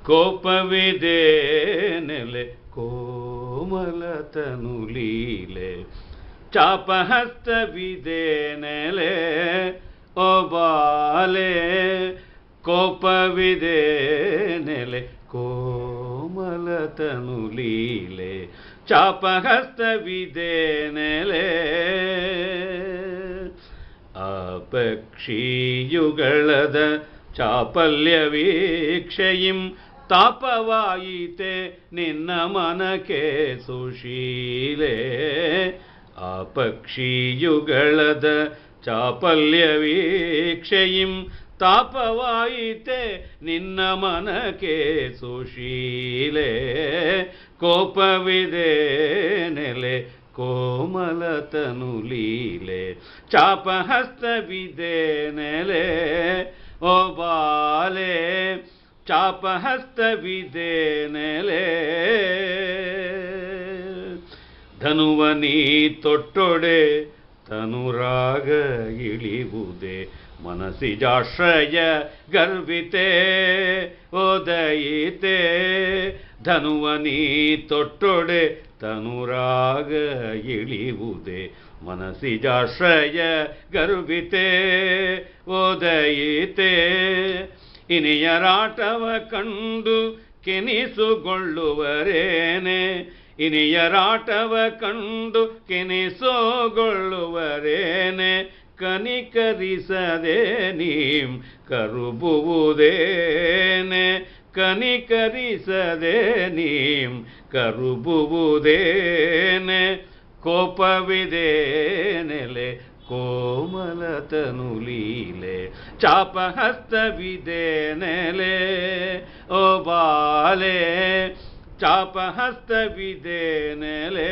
ಕೋಪವಿದೆ ನೆಲೆ ಕೋಮಲತನು ಲೀಲೆ ಚಾಪಹಸ್ತವಿದೆ ನೆಲೆ ಓ ಬಾಲೆ ಕೋಪವಿದೆ ನೆಲೆ ಕೋಮಲತನು ಲೀಲೆ ಚಾಪಹಸ್ತವಿದೆ ನೆಲೆ ಆ ಪಕ್ಷಿಯುಗಳದ ಚಾಪಲ್ಯ ವೀಕ್ಷೆಯಿಂ ತಾಪವಾಯಿತೆ ನಿನ್ನ ಮನಕ್ಕೆ ಸುಶೀಲೆ ಆ ಪಕ್ಷಿಯುಗಳದ ಚಾಪಲ್ಯ ವೀಕ್ಷೆಯಿಂ ತಾಪವಾಯಿತೆ ನಿನ್ನ ಮನಕ್ಕೆ ಸುಶೀಲೆ ಕೋಪವಿದೆ ನೆಲೆ ಕೋಮಲತನು ಲೀಲೆ ಚಾಪಹಸ್ತವಿದೆ ನೆಲೆ ಓ ಬಾಲೆ ಚಾಪಹಸ್ತವಿದೆ ನೆಲೆ ಧನುವನಿ ತೊಟ್ಟೊಡೆ ತನುರಾಗ ಇಳಿವುದೇ ಮನಸಿಜಾಶ್ರಯ ಗರ್ವಿತೆ ಓದಯಿತೆ ಧನುವನಿ ತೊಟ್ಟೊಡೆ ತನುರಾಗ ಇಳಿವುದೇ ಮನಸಿಜಾಶ್ರಯ ಗರ್ವಿತೆ ಓದಯಿತೆ ಇನಿಯರಾಟವ ಕಂಡು ಕೆನಿಸುಗೊಳ್ಳುವರೇನೆ ಇನಿಯರಾಟವ ಕಂಡು ಕೆನಿಸೋಗೊಳ್ಳುವರೇನೆ ಕನಿಕರಿಸದೆ ನೀಂ ಕರುಬುವುದೇನೆ ಕನಿಕರಿಸದೆ ನೀಂ ಕರುಬುವುದೇನೆ ಕೋಪವಿದೆ ನೆಲೆ ಕೋಮಲತನು ಲೀಲೆ ಚಾಪಹಸ್ತವಿದೆ ನೆಲೆ ಓ ಬಾಲೆ ಚಾಪಹಸ್ತವಿದೆ ನೆಲೆ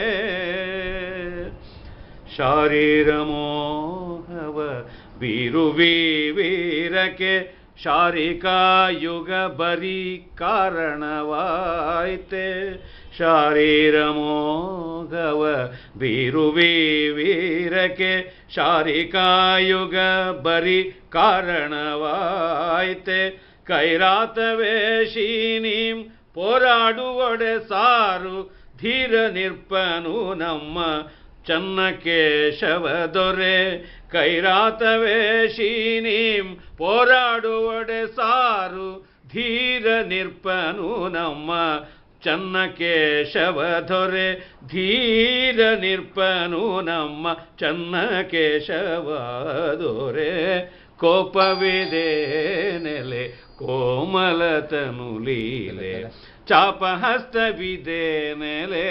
ಶಾರೀರ ಮೋಹವ ಬೀರುವಿ ವೀರಕ್ಕೆ ಶಾರಿಕಾಯುಗ ಬರೀ ಕಾರಣವಾಯ್ತೆ ಶಾರೀರ ಮೋಗವ ಬೀರುವಿ ವೀರಕ್ಕೆ ಶಾರಿಕಾಯುಗ ಬರೀ ಕಾರಣವಾಯ್ತೆ ಕೈರಾತವೇ ಶೀನೀಂ ಪೋರಾಡುವೊಡೆ ಸಾರು ಧೀರ ನಿರ್ಪನು ನಮ್ಮ ಚನ್ನ ಕೇಶವ ದೊರೆ ಕೈರಾತವೇ ಶೀನೀಂ ಪೋರಾಡುವಡೆ ಸಾರು ಧೀರ ನಿರ್ಪನು ನಮ್ಮ ಚನ್ನ ಕೇಶವ ದೊರೆ ಧೀರ ನಿರ್ಪನು ನಮ್ಮ ಚನ್ನ ಕೇಶವ ದೊರೆ ಕೋಪವಿದೆ ನೆಲೆ ಕೋಮಲತನು ಲೀಲೆ ಚಾಪಹಸ್ತವಿದೆ ನೆಲೆ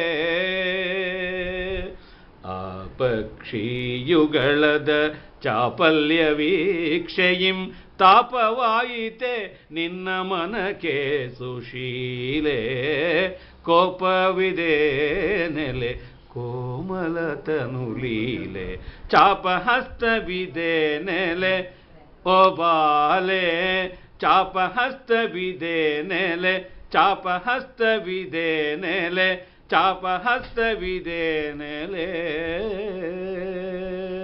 ಆ ಪಕ್ಷಿಯುಗಳದ ಚಾಪಲ್ಯ ವೀಕ್ಷೆಯಿಂ ತಾಪವಾಯಿತೆ ನಿನ್ನ ಮನಕ್ಕೆ ಸುಶೀಲೆ ಕೋಪವಿದೆ ನೆಲೆ ಕೋಮಲತನು ಲೀಲೆ ಚಾಪಹಸ್ತವಿದೆ ನೆಲೆ ಓ ಬಾಲೆ ಚಾಪಹಸ್ತವಿದೆ ನೆಲೆ ಚಾಪಹಸ್ತವಿದೆ ನೆಲೆ ಚಾಪಹಸ್ತವಿದೆ ನೆಲೆ